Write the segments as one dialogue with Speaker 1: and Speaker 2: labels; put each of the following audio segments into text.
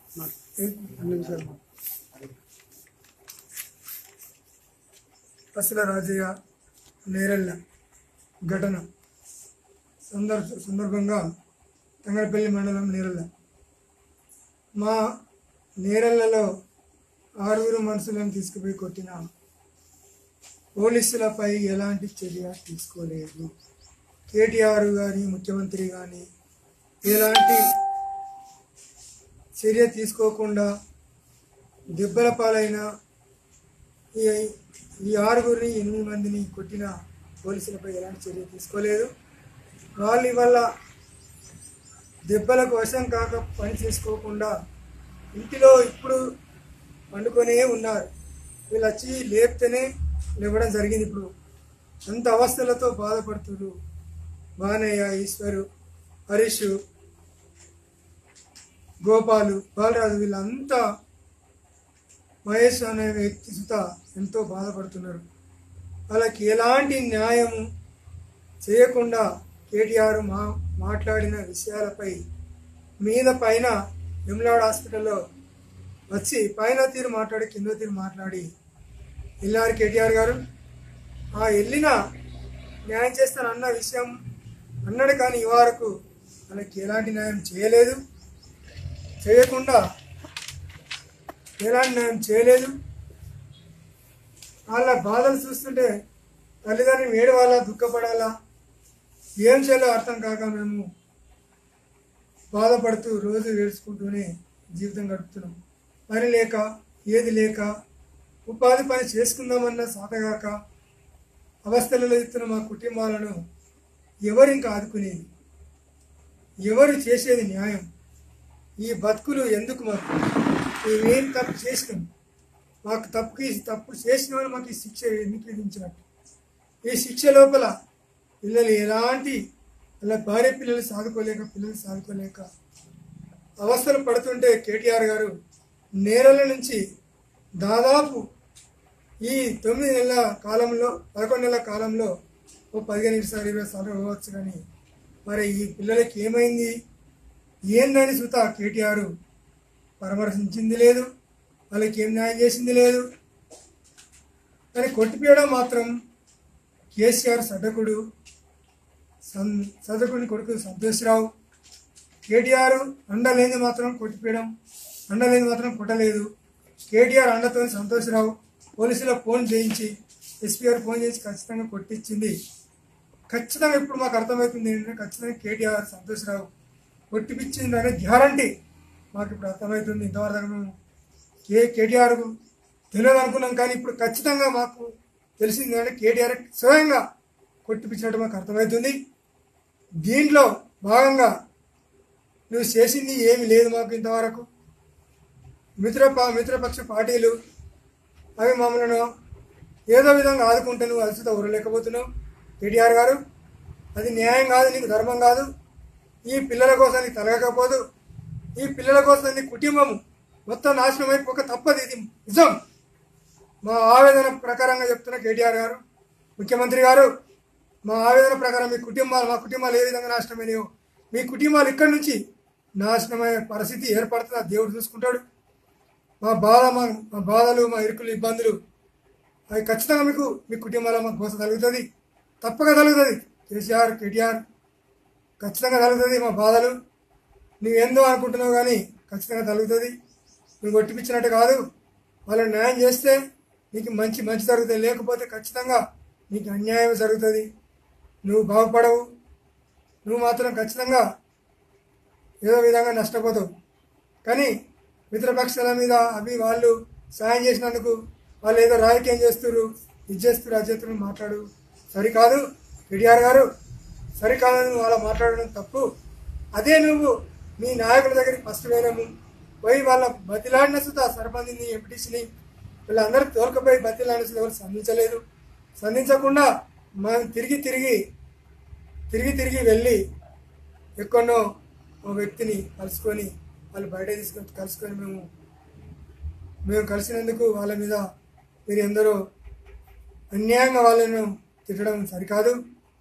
Speaker 1: రెండు నిమిషాలు పసుల రాజయ్య నేరెళ్ళ ఘటన సందర్భ సందర్భంగా తంగడపల్లి మండలం నేరెళ్ళ మా నేరెళ్ళలో ఆరుగురు మనుషులను తీసుకుపోయి కొట్టిన పోలీసులపై ఎలాంటి చర్య తీసుకోలేదు కేటీఆర్ కానీ ముఖ్యమంత్రి కానీ ఎలాంటి చర్య తీసుకోకుండా దెబ్బల పాలైన ఈ ఈ ఆరుగురిని ఎనిమిది మందిని కొట్టిన పోలీసులపై ఎలాంటి చర్య తీసుకోలేదు వాళ్ళు ఇవాళ దెబ్బలకు వశం కాక పని చేసుకోకుండా ఇంటిలో ఇప్పుడు పండుకొనే ఉన్నారు వీళ్ళు వచ్చి లేపితేనే లేవడం జరిగింది ఇప్పుడు అంత అవస్థలతో బాధపడుతున్నారు బానయ్య ఈశ్వరు హరీష్ గోపాలు బాలరాజు వీళ్ళంతా మహేష్ అనే వ్యక్తి సుత ఎంతో బాధపడుతున్నారు వాళ్ళకి ఎలాంటి న్యాయం చేయకుండా కేటీఆర్ మా మాట్లాడిన విషయాలపై మీద పైన వెమ్లాడ్ హాస్పిటల్లో వచ్చి పైన తీరు మాట్లాడి కింద తీరు మాట్లాడి వెళ్ళారు కేటీఆర్ గారు ఆ వెళ్ళిన న్యాయం చేస్తానన్న విషయం అన్నాడు కానీ ఈ వరకు వాళ్ళకి ఎలాంటి న్యాయం చేయలేదు చేయకుండా ఎలాంటి న్యాయం చేయలేదు వాళ్ళ బాధలు చూస్తుంటే తల్లిదండ్రులు ఏడవాలా దుఃఖపడాలా ఏం చేయాలో అర్థం కాక మేము బాధపడుతూ రోజు ఏడ్చుకుంటూనే జీవితం గడుపుతున్నాం పని లేక ఏది లేక ఉపాధి పని చేసుకుందామన్న సాతగాక అవస్థలలో ఇస్తున్న మా కుటుంబాలను ఎవరు ఇంకా ఆదుకునేది ఎవరు చేసేది న్యాయం ఈ బతుకులు ఎందుకు మాకు మేమేం తప్పు చేసినాం మాకు తప్పుకి తప్పు చేసిన వాళ్ళు మాకు ఈ శిక్ష ఎందుకు విధించినట్టు ఈ శిక్ష లోపల పిల్లలు ఎలాంటి అలా భార్య పిల్లలు సాదుకోలేక పిల్లలు సాదుకోలేక అవస్థలు పడుతుంటే కేటీఆర్ గారు నేరల నుంచి దాదాపు ఈ తొమ్మిది నెలల కాలంలో పదకొండు నెలల కాలంలో ఓ పదిహేను నిమిషాలు ఇరవై సార్లు అవ్వచ్చు కానీ మరి ఈ పిల్లలకి ఏమైంది ఏందని సుత కేటీఆర్ పరామర్శించింది లేదు వాళ్ళకి ఏం న్యాయం చేసింది లేదు కానీ కొట్టిపోయడం మాత్రం కేసీఆర్ సడ్డకుడు సం సదకుని కొడుకు సంతోష్రావు కేటీఆర్ అండలేని మాత్రం కొట్టిపోయడం అండలేని మాత్రం కొట్టలేదు కేటీఆర్ అండతో సంతోష్రావు పోలీసులకు ఫోన్ చేయించి ఎస్పీ గారు ఫోన్ చేసి ఖచ్చితంగా కొట్టించింది ఖచ్చితంగా ఇప్పుడు మాకు అర్థమవుతుంది ఏంటంటే ఖచ్చితంగా కేటీఆర్ సంతోష్రావు కొట్టిపించింది అనే గ్యారంటీ మాకు ఇప్పుడు అర్థమవుతుంది ఇంతవరకు మేము కే కేటీఆర్ తెలియదు అనుకున్నాం కానీ ఇప్పుడు ఖచ్చితంగా మాకు తెలిసింది అంటే కేటీఆర్ స్వయంగా కొట్టిపించినట్టు మాకు అర్థమవుతుంది దీంట్లో భాగంగా నువ్వు చేసింది ఏమీ లేదు మాకు ఇంతవరకు మిత్ర ప- మిత్రపక్ష పార్టీలు అవి మమ్మల్ని ఏదో విధంగా ఆదుకుంటే నువ్వు అలసితో ఉరలేకపోతున్నావు కేటీఆర్ గారు అది న్యాయం కాదు నీకు ధర్మం కాదు ఈ పిల్లల కోసం నీకు తలగకపోదు ఈ పిల్లల కోసం నీ కుటుంబం మొత్తం నాశనం అయిపోక తప్పదు ఇది నిజం మా ఆవేదన ప్రకారంగా చెప్తున్న కేటీఆర్ గారు ముఖ్యమంత్రి గారు మా ఆవేదన ప్రకారం మీ కుటుంబాలు మా కుటుంబాలు ఏ విధంగా నాశనమైనయో మీ కుటుంబాలు ఇక్కడి నుంచి నాశనమయ్యే పరిస్థితి ఏర్పడుతుంది ఆ దేవుడు చూసుకుంటాడు మా బాధ మా మా బాధలు మా ఇరుకులు ఇబ్బందులు అవి ఖచ్చితంగా మీకు మీ కుటుంబాల మాకు గోస కలుగుతుంది తప్పక కలుగుతుంది కేసీఆర్ కేటీఆర్ ఖచ్చితంగా కలుగుతుంది మా బాధలు నువ్వేందో అనుకుంటున్నావు కానీ ఖచ్చితంగా కలుగుతుంది నువ్వు కొట్టిపించినట్టు కాదు వాళ్ళని న్యాయం చేస్తే నీకు మంచి మంచి జరుగుతుంది లేకపోతే ఖచ్చితంగా నీకు అన్యాయం జరుగుతుంది నువ్వు బాగుపడవు నువ్వు మాత్రం ఖచ్చితంగా ఏదో విధంగా నష్టపోతావు కానీ మిత్రపక్షాల మీద అవి వాళ్ళు సాయం చేసినందుకు వాళ్ళు ఏదో రాజకీయం చేస్తున్నారు ఇది చేస్తున్నారు అది చేస్తున్నారు మాట్లాడు సరికాదు కేటీఆర్ గారు సరికాదని వాళ్ళ మాట్లాడడం తప్పు అదే నువ్వు మీ నాయకుల దగ్గరికి ఫస్ట్ పోయినాము పోయి వాళ్ళ బతిలాడిన సుత సర్పంచ్ని ఎంపీటీసీని వీళ్ళందరూ తోలుకపోయి బతిలాడిన సుత ఎవరు స్పందించలేదు స్పందించకుండా మనం తిరిగి తిరిగి తిరిగి తిరిగి వెళ్ళి ఎక్కడో ఒక వ్యక్తిని కలుసుకొని వాళ్ళు బయట తీసుకొని కలుసుకొని మేము మేము కలిసినందుకు వాళ్ళ మీద మీరు ఎందరో అన్యాయంగా వాళ్ళను తిట్టడం సరికాదు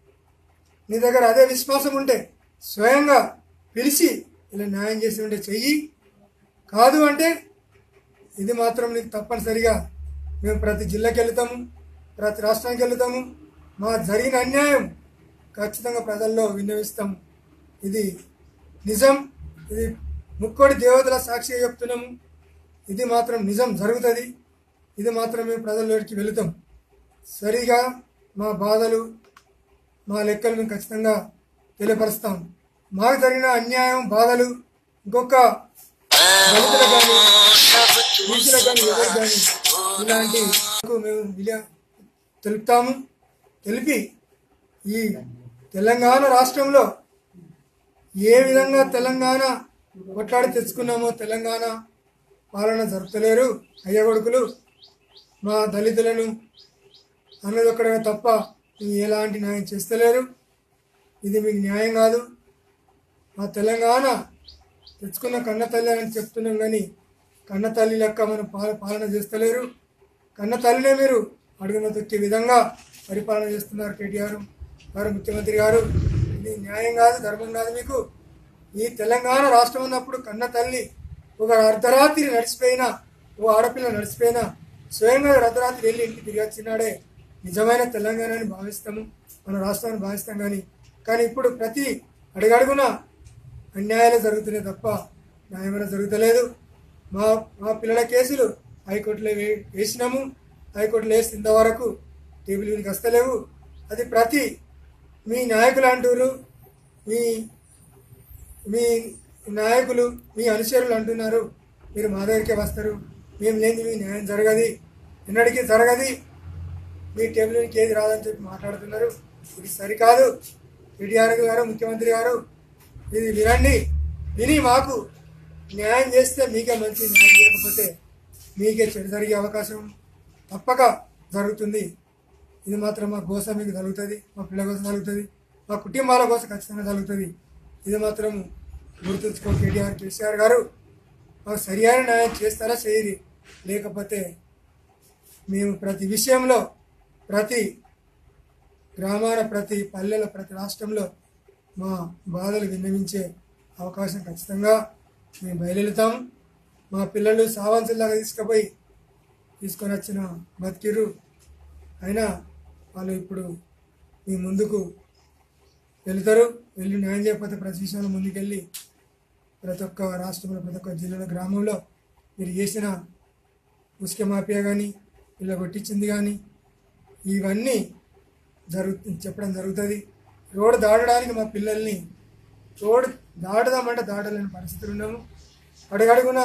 Speaker 1: నీ దగ్గర అదే విశ్వాసం ఉంటే స్వయంగా పిలిచి ఇలా న్యాయం చేసి ఉంటే చెయ్యి కాదు అంటే ఇది మాత్రం నీకు తప్పనిసరిగా మేము ప్రతి జిల్లాకి వెళ్తాము ప్రతి రాష్ట్రానికి వెళ్తాము మా జరిగిన అన్యాయం ఖచ్చితంగా ప్రజల్లో విన్నవిస్తాము ఇది నిజం ఇది ముక్కోడి దేవతల సాక్షిగా చెప్తున్నాము ఇది మాత్రం నిజం జరుగుతుంది ఇది మాత్రం మేము ప్రజల్లోకి వెళుతాం సరిగా మా బాధలు మా లెక్కలు మేము ఖచ్చితంగా తెలియపరుస్తాం మాకు జరిగిన అన్యాయం బాధలు ఇంకొక దళితులకు కానీ బీసీలకు కానీ ఎవరికి కానీ ఇలాంటి మేము విలే తెలుపుతాము తెలిపి ఈ తెలంగాణ రాష్ట్రంలో ఏ విధంగా తెలంగాణ కొట్లాడి తెచ్చుకున్నామో తెలంగాణ పాలన జరుపుతలేరు అయ్య కొడుకులు మా దళితులను అన్నది ఒక్కడమే తప్ప ఇది ఎలాంటి న్యాయం చేస్తలేరు ఇది మీకు న్యాయం కాదు మా తెలంగాణ తెచ్చుకున్న కన్న తల్లి అని చెప్తున్నాం కానీ కన్న తల్లి లెక్క మనం పాల పాలన చేస్తలేరు కన్న తల్లినే మీరు అడుగున తొక్కే విధంగా పరిపాలన చేస్తున్నారు కేటీఆర్ గారు ముఖ్యమంత్రి గారు ఇది న్యాయం కాదు ధర్మం కాదు మీకు ఈ తెలంగాణ రాష్ట్రం ఉన్నప్పుడు కన్న తల్లి ఒక అర్ధరాత్రి నడిచిపోయినా ఓ ఆడపిల్ల నడిచిపోయినా స్వయంగా అర్ధరాత్రి వెళ్ళి ఇంటికి తిరిగి వచ్చినాడే నిజమైన తెలంగాణని భావిస్తాము మన రాష్ట్రాన్ని భావిస్తాం కానీ కానీ ఇప్పుడు ప్రతి అడుగడుగున అన్యాయాలు జరుగుతున్నాయి తప్ప న్యాయమైన జరుగుతలేదు మా మా పిల్లల కేసులు హైకోర్టులో వే- వేసినాము హైకోర్టులో వేసి ఇంతవరకు టేబుల్ మీదకి వస్తలేవు అది ప్రతి మీ నాయకులు అంటూరు మీ మీ నాయకులు మీ అనుచరులు అంటున్నారు మీరు మా దగ్గరికే వస్తారు మేము లేని మీ న్యాయం జరగది ఎన్నటికీ జరగది మీ టేబుల్ మీదకి ఏది రాదని చెప్పి మాట్లాడుతున్నారు ఇది సరికాదు కేటీఆర్ గారు ముఖ్యమంత్రి గారు ఇది వినండి విని మాకు న్యాయం చేస్తే మీకే మంచి న్యాయం చేయకపోతే మీకే చెడు జరిగే అవకాశం తప్పక జరుగుతుంది ఇది మాత్రం మా కోసం మీకు జరుగుతుంది మా పిల్లల కోసం జరుగుతుంది మా కుటుంబాల కోసం ఖచ్చితంగా జరుగుతుంది ఇది మాత్రం గుర్తుంచుకో కేటీఆర్ కేసీఆర్ గారు మాకు సరియైన న్యాయం చేస్తారా చేయరి లేకపోతే మేము ప్రతి విషయంలో ప్రతి గ్రామాల ప్రతి పల్లెల ప్రతి రాష్ట్రంలో మా బాధలు విన్నవించే అవకాశం ఖచ్చితంగా మేము బయలుదేరుతాం మా పిల్లలు సావంతుల్లాగా తీసుకుపోయి తీసుకొని వచ్చిన బతికిరు అయినా వాళ్ళు ఇప్పుడు మీ ముందుకు వెళ్తారు వెళ్ళి న్యాయం చేయకపోతే ప్రతి విషయంలో ముందుకెళ్ళి ప్రతి ఒక్క రాష్ట్రంలో ప్రతి ఒక్క జిల్లాలో గ్రామంలో మీరు చేసిన ఉసుక మాఫియా కానీ ఇలా కొట్టించింది కానీ ఇవన్నీ జరుగు చెప్పడం జరుగుతుంది రోడ్డు దాటడానికి మా పిల్లల్ని రోడ్డు దాటుదామంటే దాటలేని పరిస్థితులు ఉన్నాము అడుగడుగున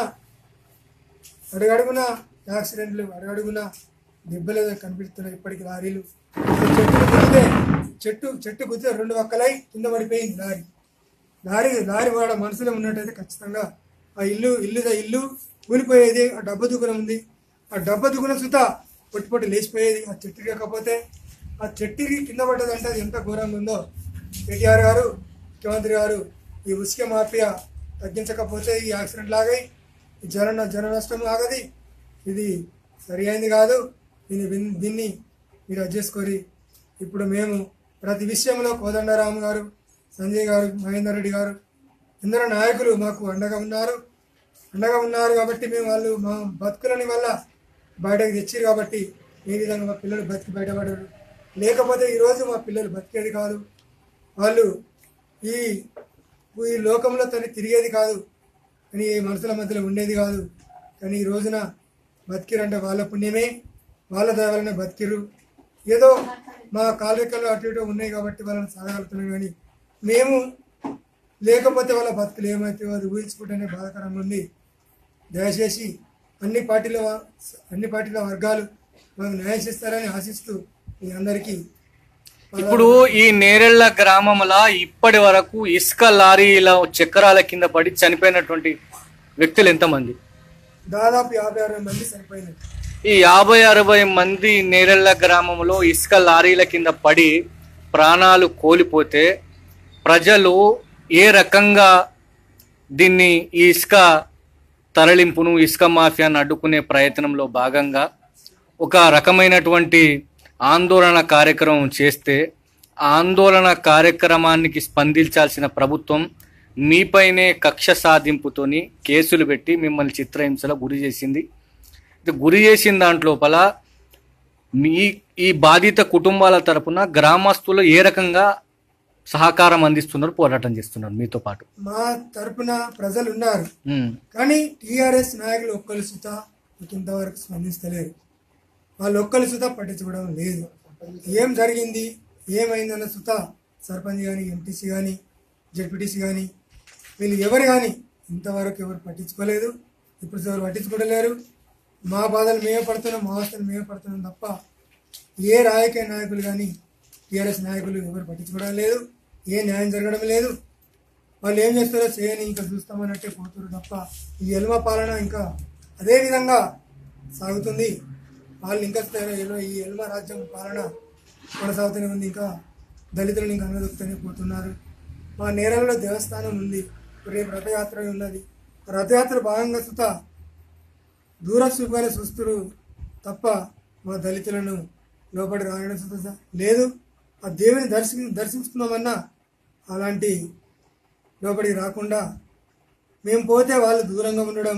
Speaker 1: అడుగడుగున యాక్సిడెంట్లు అడుగడుగున దెబ్బలు కనిపిస్తున్నాయి ఇప్పటికి లారీలు చెట్టు గుద్దితే చెట్టు చెట్టు గుద్దితే రెండు వక్కలై కింద పడిపోయింది లారీ లారీ లారీ వాడ మనసులో ఉన్నట్టయితే ఖచ్చితంగా ఆ ఇల్లు ఇల్లు ఇల్లు కూలిపోయేది ఆ డబ్బు దుకాణం ఉంది ఆ డబ్బు దుకాణం సుత పొట్టి పొట్టి లేచిపోయేది ఆ చెట్టు కాకపోతే ఆ చెట్టుకి కింద పడ్డదంటే అది ఎంత ఘోరంగా ఉందో కేటీఆర్ గారు ముఖ్యమంత్రి గారు ఈ ఉసుక మాఫియా తగ్గించకపోతే ఈ యాక్సిడెంట్ లాగాయి ఈ జన జన నష్టం ఆగది ఇది సరి అయింది కాదు దీన్ని విన్- దీన్ని మీరు అడ్జస్ట్కోరి ఇప్పుడు మేము ప్రతి విషయంలో కోదండరామ్ గారు సంజయ్ గారు మహేందర్ రెడ్డి గారు ఎందరో నాయకులు మాకు అండగా ఉన్నారు అండగా ఉన్నారు కాబట్టి మేము వాళ్ళు మా బతుకులని వల్ల బయటకు తెచ్చారు కాబట్టి ఈ విధంగా మా పిల్లలు బతికి బయటపడారు లేకపోతే ఈరోజు మా పిల్లలు బతికేది కాదు వాళ్ళు ఈ ఈ లోకంలో తను తిరిగేది కాదు కానీ ఈ మనుషుల మధ్యలో ఉండేది కాదు కానీ ఈ రోజున బతికిరంటే వాళ్ళ పుణ్యమే వాళ్ళ దయవలనే బతికిరు ఏదో మా కాలరెక్కలు అటు ఇటు ఉన్నాయి కాబట్టి వాళ్ళని సాగలుగుతున్నాం కానీ మేము లేకపోతే వాళ్ళ బతుకులు ఏమైతే అది ఊహించుకుంటేనే బాధాకరంగా ఉంది దయచేసి అన్ని పార్టీల వా- అన్ని పార్టీల వర్గాలు మాకు న్యాయం చేస్తారని ఆశిస్తూ మీ అందరికీ
Speaker 2: ఇప్పుడు ఈ నేరెళ్ల గ్రామంలో ఇప్పటి వరకు ఇసుక లారీల చక్రాల కింద పడి చనిపోయినటువంటి వ్యక్తులు ఎంతమంది
Speaker 1: దాదాపు యాభై అరవై మంది చనిపోయినారు
Speaker 2: ఈ యాభై అరవై మంది నేరెళ్ల గ్రామంలో ఇసుక లారీల కింద పడి ప్రాణాలు కోల్పోతే ప్రజలు ఏ రకంగా దీన్ని ఈ ఇసుక తరలింపును ఇసుక మాఫియాను అడ్డుకునే ప్రయత్నంలో భాగంగా ఒక రకమైనటువంటి ఆందోళన కార్యక్రమం చేస్తే ఆ ఆందోళన కార్యక్రమానికి స్పందించాల్సిన ప్రభుత్వం మీపైనే కక్ష సాధింపుతోని కేసులు పెట్టి మిమ్మల్ని చిత్రహింసలో గురి చేసింది ఇది గురి చేసిన దాంట్లోపల మీ ఈ బాధిత కుటుంబాల తరపున గ్రామస్తులు ఏ రకంగా సహకారం అందిస్తున్నారు పోరాటం చేస్తున్నారు మీతో పాటు
Speaker 1: మా తరపున ప్రజలు ఉన్నారు
Speaker 2: ఉమ్,
Speaker 1: కానీ టీఆర్ఎస్ నాయకులు ఒక్కరు సుత ఇంతవరకు స్పందిస్తలేరు వాళ్ళు ఒక్కరు సుత పట్టించుకోవడం లేదు ఏం జరిగింది ఏమైందన్న సుత సర్పంచ్ కానీ ఎంపీసీ కానీ జడ్పీటీసీ కానీ వీళ్ళు ఎవరు కానీ ఇంతవరకు ఎవరు పట్టించుకోలేదు ఇప్పుడు ఎవరు పట్టించుకోవలేరు మా బాధలు మేమే పడుతున్నాం మా అవస్థలు మేమే పడుతున్నాం తప్ప ఏ రాజకీయ నాయకులు కానీ టీఆర్ఎస్ నాయకులు ఎవరు పట్టించుకోవడం లేదు ఏ న్యాయం జరగడం లేదు వాళ్ళు ఏం చేస్తారో చేయని ఇంకా చూస్తామన్నట్టే పోతారు తప్ప ఈ ఎల్మ పాలన ఇంకా అదే విధంగా సాగుతుంది వాళ్ళు ఇంకా ఎల్మ- ఈ ఎల్మ రాజ్యం పాలన కొనసాగుతూనే ఉంది ఇంకా దళితులను ఇంకా అనదొక్కుతూనే పోతున్నారు మా నేరల్లో దేవస్థానం ఉంది రేపు రథయాత్ర ఉన్నది ఆ రథయాత్ర భాగంగా సుత దూర చూపుగానే చూస్తురు తప్ప మా దళితులను లోపలి రాయడం సుత లేదు ఆ దేవుని దర్శి దర్శిస్తున్నామన్నా అలాంటి లోపలికి రాకుండా మేము పోతే వాళ్ళు దూరంగా ఉండడం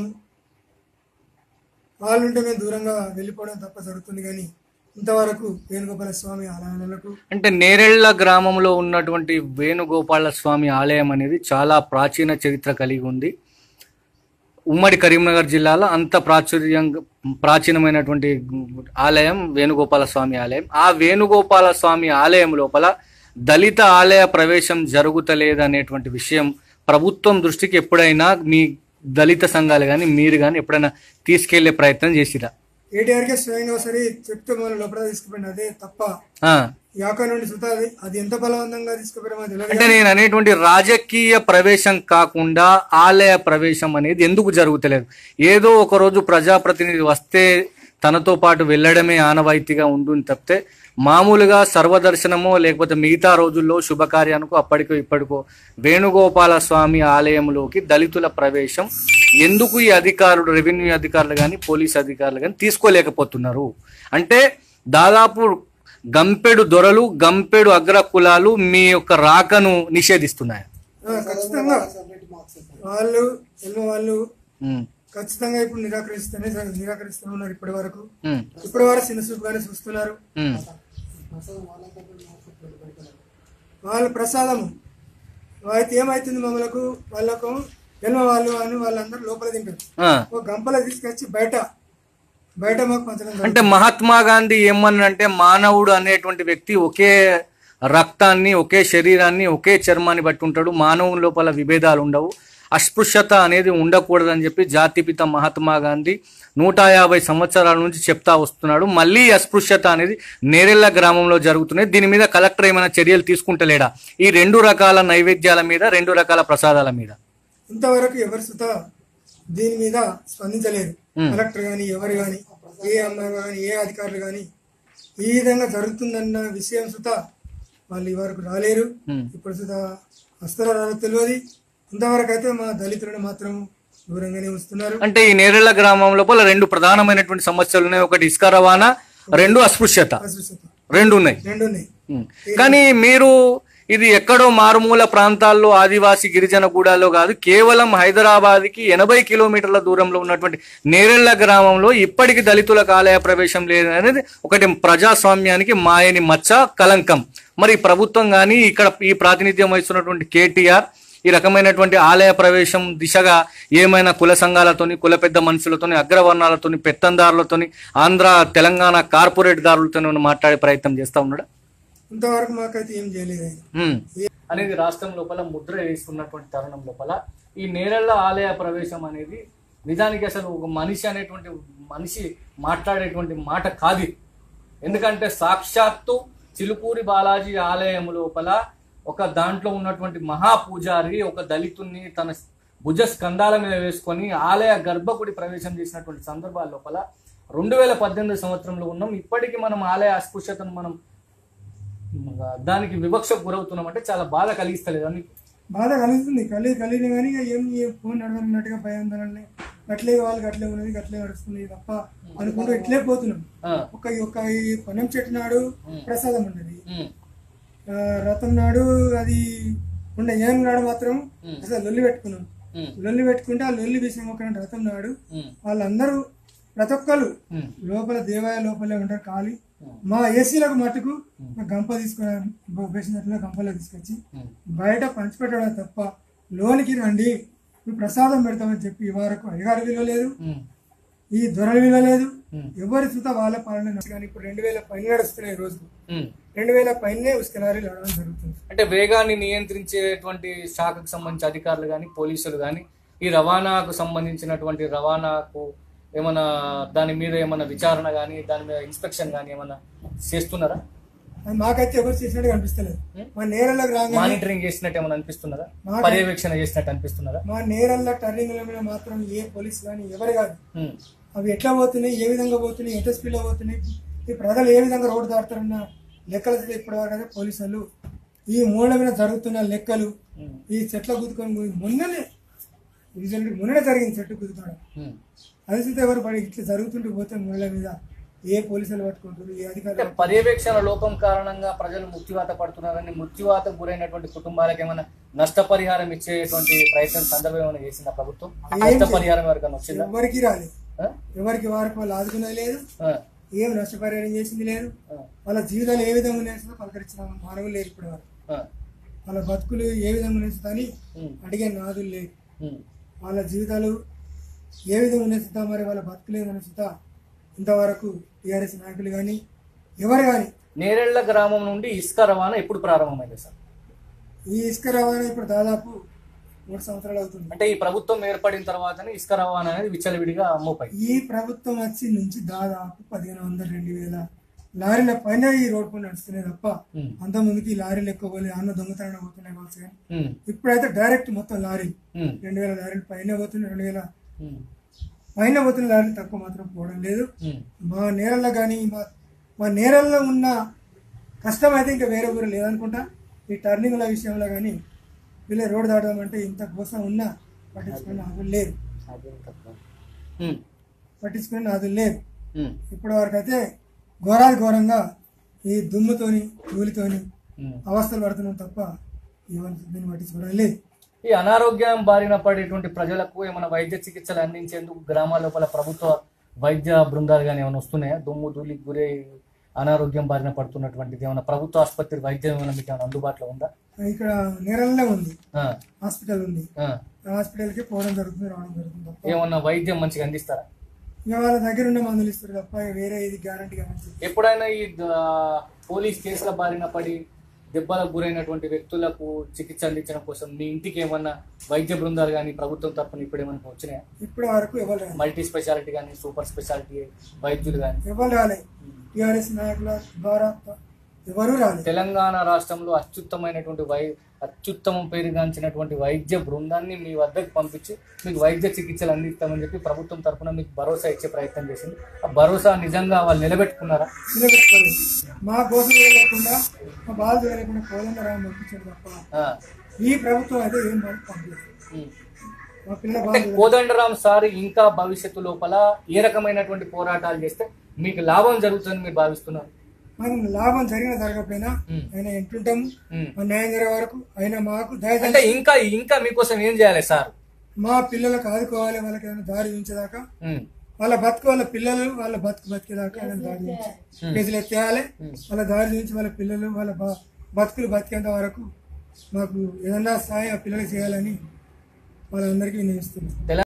Speaker 1: వాళ్ళుంటే మేము దూరంగా వెళ్ళిపోవడం తప్ప జరుగుతుంది కానీ ఇంతవరకు వేణుగోపాల స్వామి ఆలయాలకు
Speaker 2: అంటే నేరెళ్ల గ్రామంలో ఉన్నటువంటి వేణుగోపాల స్వామి ఆలయం అనేది చాలా ప్రాచీన చరిత్ర కలిగి ఉంది ఉమ్మడి కరీంనగర్ జిల్లాలో అంత ప్రాచుర్యం ప్రాచీనమైనటువంటి ఆలయం వేణుగోపాల స్వామి ఆలయం ఆ వేణుగోపాల స్వామి ఆలయం లోపల దళిత ఆలయ ప్రవేశం జరుగుతలేదనేటువంటి విషయం ప్రభుత్వం దృష్టికి ఎప్పుడైనా మీ దళిత సంఘాలు కానీ మీరు కానీ ఎప్పుడైనా తీసుకెళ్లే ప్రయత్నం చేసిరా
Speaker 1: ఏటీఆర్కే స్వయంగా ఒకసారి చెప్తే మన లోపల తీసుకుపోయింది అదే తప్ప
Speaker 2: ఆ.
Speaker 1: యాక నుండి సుత అది అది ఎంత బలవంతంగా తీసుకుపోయారో మాకు తెలియదు
Speaker 2: అంటే నేను అనేటువంటి రాజకీయ ప్రవేశం కాకుండా ఆలయ ప్రవేశం అనేది ఎందుకు జరుగుతలేదు ఏదో ఒక రోజు ప్రజాప్రతినిధి వస్తే తనతో పాటు వెళ్ళడమే ఆనవాయితీగా ఉంటుంది తప్పితే మామూలుగా సర్వదర్శనమో లేకపోతే మిగతా రోజుల్లో శుభకార్యానికో అప్పటికో ఇప్పటికో వేణుగోపాల స్వామి ఆలయంలోకి దళితుల ప్రవేశం ఎందుకు ఈ అధికారులు రెవెన్యూ అధికారులు కానీ పోలీస్ అధికారులు కానీ తీసుకోలేకపోతున్నారు అంటే దాదాపు గంపెడు దొరలు గంపెడు అగ్ర కులాలు మీ యొక్క రాకను నిషేధిస్తున్నాయి
Speaker 1: ఆ, ఖచ్చితంగా వాళ్ళు ఎన్నో వాళ్ళు
Speaker 2: ఉమ్,
Speaker 1: ఖచ్చితంగా ఇప్పుడు నిరాకరిస్తూనే నిరాకరిస్తూనే ఉన్నారు ఇప్పటి వరకు
Speaker 2: ఉమ్,
Speaker 1: ఇప్పటి వరకు చిన్న చూపుగానే చూస్తున్నారు
Speaker 2: ఉమ్,
Speaker 1: వాళ్ళ ప్రసాదము అయితే ఏమైతుంది మమ్మలకు వాళ్ళకు ఎన్నో వాళ్ళు అని వాళ్ళందరూ లోపల తింటారు
Speaker 2: ఆ.
Speaker 1: ఒక గంపలో తీసుకొచ్చి బయట బయట మాకు పంచడం జరుగుతుంది.
Speaker 2: అంటే మహాత్మా గాంధీ ఏమన్నంటే మానవుడు అనేటువంటి వ్యక్తి ఒకే రక్తాన్ని ఒకే శరీరాన్ని ఒకే చర్మాన్ని బట్టి ఉంటాడు మానవుని లోపల విభేదాలు ఉండవు అస్పృశ్యత అనేది ఉండకూడదని చెప్పి జాతిపిత మహాత్మా గాంధీ నూట యాభై సంవత్సరాల నుంచి చెప్తా వస్తున్నాడు మళ్ళీ ఈ అస్పృశ్యత అనేది నేరెళ్ల గ్రామంలో జరుగుతున్నాయి దీని మీద కలెక్టర్ ఏమైనా చర్యలు తీసుకుంటలేడా ఈ రెండు రకాల నైవేద్యాల మీద రెండు రకాల ప్రసాదాల మీద
Speaker 1: ఇంతవరకు ఎవరు సుత దీని మీద స్పందించలేదు కలెక్టర్ కానీ ఎవరు కానీ ఏ అమ్మాయి కానీ ఏ అధికారులు కానీ ఈ విధంగా జరుగుతుందన్న విషయం సుత వాళ్ళు ఈ వరకు రాలేరు
Speaker 2: ఉమ్.
Speaker 1: ఇప్పుడు సుత వస్తారో రాదో తెలియదు ఇంతవరకు అయితే మా దళితులను మాత్రం దూరంగానే ఉంచుతున్నారు
Speaker 2: అంటే ఈ నేరెళ్ల గ్రామం లోపల రెండు ప్రధానమైనటువంటి సమస్యలు ఉన్నాయి ఒకటి ఇసుక రవాణా రెండు అస్పృశ్యత
Speaker 1: అస్పృశ్యత
Speaker 2: రెండు ఉన్నాయి
Speaker 1: రెండు ఉన్నాయి
Speaker 2: ఉమ్. కానీ మీరు ఇది ఎక్కడో మారుమూల ప్రాంతాల్లో ఆదివాసి గిరిజన గూడాల్లో కాదు కేవలం హైదరాబాద్కి ఎనభై కిలోమీటర్ల దూరంలో ఉన్నటువంటి నేరెళ్ల గ్రామంలో ఇప్పటికి దళితులకు ఆలయ ప్రవేశం లేదనేది ఒకటి ప్రజాస్వామ్యానికి మాయని మచ్చ కలంకం మరి ప్రభుత్వం కానీ ఇక్కడ ఈ ప్రాతినిధ్యం వహిస్తున్నటువంటి కేటీఆర్ ఈ రకమైనటువంటి ఆలయ ప్రవేశం దిశగా ఏమైనా కుల సంఘాలతోని కుల పెద్ద మనుషులతోని అగ్రవర్ణాలతోని పెత్తందారులతోని ఆంధ్ర తెలంగాణ కార్పొరేట్ దారులతోని మాట్లాడే ప్రయత్నం చేస్తా ఉన్నాడా
Speaker 1: ఇంతవరకు మాకైతే ఏం చేయలేదు ఆయన
Speaker 2: ఉమ్. అనేది రాష్ట్రం లోపల ముద్ర వేస్తున్నటువంటి తరుణం లోపల ఈ నేరెళ్ల ఆలయ ప్రవేశం అనేది నిజానికి అసలు ఒక మనిషి అనేటువంటి మనిషి మాట్లాడేటువంటి మాట కాదు ఇది. ఎందుకంటే సాక్షాత్తు చిలుకూరి బాలాజీ ఆలయం లోపల ఒక దాంట్లో ఉన్నటువంటి మహాపూజారి ఒక దళితుణ్ణి తన భుజ స్కంధాల మీద వేసుకొని ఆలయ గర్భగుడి ప్రవేశం చేసినటువంటి సందర్భాల లోపల రెండు వేల పద్దెనిమిది సంవత్సరంలో ఉన్నాం ఇప్పటికీ మనం ఆలయ అస్పృశ్యతను మనం దానికి వివక్షకు గురవుతున్నాం అంటే చాలా బాధ కలిగిస్తలేదు అని
Speaker 1: బాధ కలుగుతుంది కలి కలిగిన కానీ ఇక ఏం ఏ ఫోన్ నడవనట్టుగా భయాందోళన అట్లే వాళ్ళకి అట్లే ఉన్నది అట్లే నడుస్తుంది తప్ప అనుకుంటూ ఇట్లే పోతున్నాం
Speaker 2: ఆ,
Speaker 1: ఒక ఒక ఈ పొన్నం చెట్టు నాడు ప్రసాదం ఉన్నది
Speaker 2: ఉమ్,
Speaker 1: ఆ, రథం నాడు అది ఉండే ఏం నాడు మాత్రం
Speaker 2: ఉమ్.
Speaker 1: అసలు లొల్లి పెట్టుకున్నాం
Speaker 2: ఉమ్,
Speaker 1: లొల్లి పెట్టుకుంటే ఆ లొల్లి విషయం ఒక రథం నాడు
Speaker 2: ఉమ్,
Speaker 1: వాళ్ళందరూ ప్రతి ఒక్కరు
Speaker 2: ఉమ్,
Speaker 1: లోపల దేవాలయ లోపలే ఉంటారు ఖాళీ
Speaker 2: ఉమ్,
Speaker 1: మా ఏసీలకు మటుకు ఒక గంప తీసుకుని బేసినట్లు గంపలో తీసుకొచ్చి
Speaker 2: ఉమ్,
Speaker 1: బయట పంచిపెట్టడం తప్ప లోనికి రండి మేము ప్రసాదం పెడతామని చెప్పి ఈ వరకు అయ్యగారి విలువ లేదు
Speaker 2: ఉమ్,
Speaker 1: ఈ దొరల విలువ లేదు
Speaker 2: ఉమ్,
Speaker 1: ఎవరి సుత వాళ్ళ పాలన నడుస్తుంది. కానీ ఇప్పుడు రెండు వేల పైన నడుస్తున్నాయి రోజు
Speaker 2: ఉమ్.
Speaker 1: రెండు వేల పైనే ఉసుక లారీలు నడవడం జరుగుతుంది
Speaker 2: అంటే వేగాన్ని నియంత్రించేటువంటి శాఖకు సంబంధించి అధికారులు కానీ పోలీసులు కానీ ఈ రవాణాకు సంబంధించినటువంటి రవాణాకు ఏమైనా దాని మీద ఏమైనా విచారణ కానీ దాని మీద ఇన్స్పెక్షన్ కానీ ఏమైనా చేస్తున్నారా
Speaker 1: అది మాకైతే ఎవరు చేసినట్టు కనిపిస్తలేదు మా నేరల్లోకి రాగానే
Speaker 2: మానిటరింగ్ చేసినట్టు ఏమైనా అనిపిస్తున్నదా
Speaker 1: మాకు-
Speaker 2: పర్యవేక్షణ చేసినట్టు అనిపిస్తున్నదా
Speaker 1: మా నేరల్ల టర్నింగ్ల మీద మాత్రం ఏ పోలీస్ కానీ ఎవరు కాదు
Speaker 2: ఉమ్,
Speaker 1: అవి ఎట్లా పోతున్నాయి ఏ విధంగా పోతున్నాయి ఎంత స్పీడ్లో పోతున్నాయి ఈ ప్రజలు ఏ విధంగా రోడ్డు దాటుతారన్న లెక్కలు ఇప్పటి వరకు అయితే పోలీసులు ఈ మూల మీద జరుగుతున్న లెక్కలు
Speaker 2: ఉమ్,
Speaker 1: ఈ చెట్ల గుద్దుకొని పోయి మొన్ననే రీసెంట్ మొన్ననే జరిగింది చెట్టు గుద్దుకోవడం
Speaker 2: ఉమ్.
Speaker 1: అది చూస్తే ఎవరు పడి ఇట్లా జరుగుతుంటూ పోతే ముళ్ళ మీద ఏ పోలీసులు పట్టుకుంటారు ఏ
Speaker 2: అంటే
Speaker 1: అధికారులు
Speaker 2: పర్యవేక్షణ లోపం కారణంగా ప్రజలు మృత్యువాత పడుతున్నారని మృత్యువాతకు గురైనటువంటి కుటుంబాలకు ఏమైనా నష్టపరిహారం ఇచ్చేటువంటి ప్రయత్నం సందర్భం ఏమైనా చేసిందా ప్రభుత్వం నష్టపరిహారం ఎవరికైనా వచ్చిందా
Speaker 1: ఎవరికి రాలేదు
Speaker 2: ఆ?
Speaker 1: ఎవరికి వారికి వాళ్ళు ఆదుకునేది లేదు
Speaker 2: ఆ,
Speaker 1: ఏం నష్టపరిహారం చేసింది లేదు
Speaker 2: ఆ,
Speaker 1: వాళ్ళ జీవితాలు ఏ విధంగా ఉన్నాయో పలకరించిన మానవులు లేరు ఇప్పుడు వారు
Speaker 2: ఆ.
Speaker 1: వాళ్ళ బతుకులు ఏ విధంగా ఉన్నాయి అని
Speaker 2: ఉమ్,
Speaker 1: అడిగే నాదులు లేరు
Speaker 2: ఉమ్,
Speaker 1: వాళ్ళ జీవితాలు ఏ విధంగా ఉన్నాయి సుతా మరి వాళ్ళ బతుకులు ఏదైనా సుతా ఇంతవరకు టీఆర్ఎస్ నాయకులు కానీ ఎవరు కానీ
Speaker 2: నేరెళ్ల గ్రామం నుండి ఇసుక రవాణా ఎప్పుడు ప్రారంభమైంది సార్
Speaker 1: ఈ ఇసుక రవాణా ఇప్పుడు దాదాపు మూడు సంవత్సరాలు అవుతుంది
Speaker 2: అంటే ఈ ప్రభుత్వం ఏర్పడిన తర్వాతనే ఇసుక రవాణా అనేది విచ్చలవిడిగా అమ్మోపాయి
Speaker 1: ఈ ప్రభుత్వం వచ్చి నుంచి దాదాపు పదిహేను వందల రెండు వేల లారీల పైన ఈ రోడ్ పైన నడుస్తున్నాయి తప్ప
Speaker 2: ఉమ్,
Speaker 1: అంత ముందుకి ఈ లారీలు ఎక్కువ పోలేదు అన్న దొంగతనం పోతున్నాయి కావచ్చు కానీ
Speaker 2: ఉమ్,
Speaker 1: ఇప్పుడైతే డైరెక్ట్ మొత్తం లారీ
Speaker 2: ఉమ్,
Speaker 1: రెండు వేల లారీలు పైన పోతున్నాయి రెండు వేల
Speaker 2: ఉమ్,
Speaker 1: పైన పోతున్న లారీలు తక్కువ మాత్రం పోవడం లేదు
Speaker 2: ఉమ్,
Speaker 1: మా నేరల్లో కానీ మా మా నేరల్లో ఉన్న కష్టం అయితే ఇంకా వేరే ఊరు లేదనుకుంటా ఈ టర్నింగ్ల విషయంలో కానీ వీళ్ళ రోడ్ దాటడం అంటే ఇంత కోసం ఉన్నా పట్టించుకునే నాదులు లేదు
Speaker 2: ఉమ్,
Speaker 1: పట్టించుకునే నాదులు లేదు
Speaker 2: ఉమ్,
Speaker 1: ఇప్పటి వరకు అయితే ఘోరాది ఘోరంగా ఈ దుమ్ముతోని ధూళితోని
Speaker 2: ఉమ్.
Speaker 1: అవస్థలు పడుతున్నాం తప్ప ఎవరు దీన్ని పట్టించుకోవడం లేదు
Speaker 2: ఈ అనారోగ్యం బారిన పడేటువంటి ప్రజలకు ఏమైనా వైద్య చికిత్సలు అందించేందుకు గ్రామాల లోపల ప్రభుత్వ వైద్య బృందాలు కానీ ఏమైనా వస్తున్నాయా దుమ్ము ధూళికి గురై అనారోగ్యం బారిన పడుతున్నటువంటిది ఏమైనా ప్రభుత్వ ఆసుపత్రి వైద్యం ఏమైనా మీకు ఏమైనా అందుబాటులో ఉందా
Speaker 1: ఇక్కడ నేరల్లే ఉంది
Speaker 2: ఆ,
Speaker 1: హాస్పిటల్ ఉంది
Speaker 2: ఆ.
Speaker 1: ఆ హాస్పిటల్కి పోవడం జరుగుతుంది రావడం జరుగుతుంది తప్ప
Speaker 2: ఏమన్నా వైద్యం మంచిగా అందిస్తారా
Speaker 1: ఇక వాళ్ళ దగ్గర ఉన్న మందులు ఇస్తారు తప్ప ఇక వేరే ఇది గ్యారంటీగా మంచి
Speaker 2: ఎప్పుడైనా ఈ ద- పోలీస్ కేసుల బారిన పడి దెబ్బలకు గురైనటువంటి వ్యక్తులకు చికిత్స అందించడం కోసం మీ ఇంటికి ఏమన్నా వైద్య బృందాలు కానీ ప్రభుత్వం తరఫున ఇప్పుడు ఏమైనా వచ్చినాయా
Speaker 1: ఇప్పటి వరకు ఎవరు రాలేదు
Speaker 2: మల్టీ స్పెషాలిటీ కానీ సూపర్ స్పెషాలిటీ వైద్యులు కానీ
Speaker 1: ఎవరు రాలేదు టీఆర్ఎస్ నాయకుల ద్వారా త- ఎవరూ రాలేదు
Speaker 2: తెలంగాణ రాష్ట్రంలో అత్యుత్తమైనటువంటి వై అత్యుత్తమం పేరుగాంచినటువంటి వైద్య బృందాన్ని మీ వద్దకు పంపించి మీకు వైద్య చికిత్సలు అందిస్తామని చెప్పి ప్రభుత్వం తరఫున మీకు భరోసా ఇచ్చే ప్రయత్నం చేసింది ఆ భరోసా నిజంగా వాళ్ళు నిలబెట్టుకున్నారా
Speaker 1: నిలబెట్టుకోలేదు మా కోసం లేకుండా మా బాధ లేకుండా కోదండ రామ పంపించాడు తప్ప
Speaker 2: ఆ,
Speaker 1: ఈ ప్రభుత్వం అయితే ఏం పంపలేదు
Speaker 2: ఉమ్.
Speaker 1: మా పిల్లల
Speaker 2: అంటే
Speaker 1: బాధ
Speaker 2: కోదండరామ్ సార్ ఇంకా భవిష్యత్తు లోపల ఏ రకమైనటువంటి పోరాటాలు చేస్తే మీకు లాభం జరుగుతుందని మీరు భావిస్తున్నారు
Speaker 1: మనకు లాభం జరిగిన జరగకపోయినా
Speaker 2: ఉమ్.
Speaker 1: ఆయన ఎంటుంటాము
Speaker 2: ఉమ్.
Speaker 1: మా న్యాయం జరిగే వరకు ఆయన మాకు
Speaker 2: అంటే
Speaker 1: దయచేసి
Speaker 2: ఇంకా ఇంకా మీకోసం ఏం చేయాలి సార్
Speaker 1: మా పిల్లలకు ఆదుకోవాలి వాళ్ళకి ఏమైనా దారి ఉంచేదాకా
Speaker 2: ఉమ్.
Speaker 1: వాళ్ళ బతుకు వాళ్ళ పిల్లలు వాళ్ళ బతుకు బతికేదాకా ఆయన దారి ఉంచి కేసులు ఎత్తేయాలి వాళ్ళ దారి నుంచి వాళ్ళ పిల్లలు వాళ్ళ బ- బతుకులు బతికేంత వరకు మాకు ఏదన్నా సాయం ఆ పిల్లలకి చేయాలని వాళ్ళందరికీ నేను ఇస్తున్నాను